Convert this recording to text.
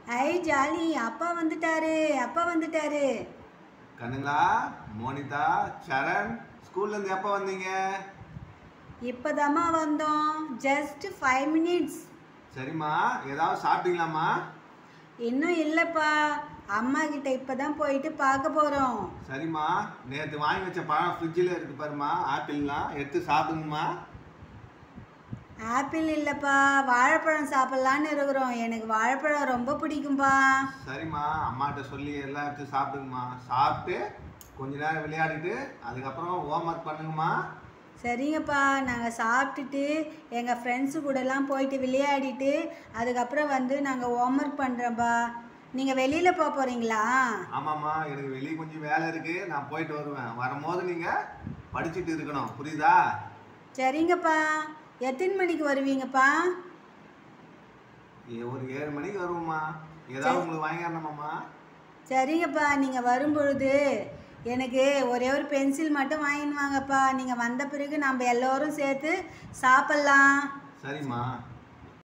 ஐ jolly அப்பா வந்துட்டாரு அப்பா வந்துட்டாரு கண்ணுங்களா மோனிதா சரண் ஸ்கூல்ல இருந்து எப்போ வந்தீங்க இப்போதாம்மா வந்தோம் ஜஸ்ட் ஃபைவ் மினிட்ஸ் சரிம்மா ஏதாவது சாப்பிட்டீங்களாம்மா இன்னும் இல்லைப்பா அம்மா கிட்ட இப்பதான் போயிட்டு பார்க்க போகிறோம் சரிம்மா நேற்று வாங்கி வச்ச பழம் ஃப்ரிட்ஜில் இருக்கு பாருமா ஆப்பிள்லாம் எடுத்து சாப்பிடுங்கம்மா ஆப்பிள் இல்லைப்பா வாழைப்பழம் சாப்பிட்லான்னு இருக்கிறோம் எனக்கு வாழைப்பழம் ரொம்ப பிடிக்கும்பா சரிம்மா அம்மாட்ட சொல்லி எல்லாம் எடுத்து சாப்பிடுங்கம்மா சாப்பிட்டு கொஞ்ச நேரம் விளையாடிட்டு அதுக்கப்புறம் ஹோம்ஒர்க் பண்ணுங்கம்மா சரிங்கப்பா நாங்கள் சாப்பிட்டுட்டு எங்கள் ஃப்ரெண்ட்ஸு கூடலாம் போயிட்டு விளையாடிட்டு அதுக்கப்புறம் வந்து நாங்கள் ஹோம்ஒர்க் பண்ணுறோம்ப்பா நீங்கள் வெளியில் போக போகிறீங்களா ஆமாம்மா எனக்கு வெளியே கொஞ்சம் வேலை இருக்கு நான் போயிட்டு வருவேன் வரும்போது நீங்கள் படிச்சுட்டு இருக்கணும் புரியுதா சரிங்கப்பா எத்தனை மணிக்கு வருவீங்கப்பா ஏ- ஒரு ஏழு மணிக்கு வருவோம்மா ஏதாவது உங்களுக்கு வாங்கி வரணுமாம்மா சரிங்கப்பா நீங்கள் வரும்பொழுது எனக்கு ஒரே ஒரு பென்சில் மட்டும் வாங்கின்னு வாங்கப்பா நீங்கள் வந்த பிறகு நம்ம எல்லோரும் சேர்த்து சாப்பிட்லாம் சரிம்மா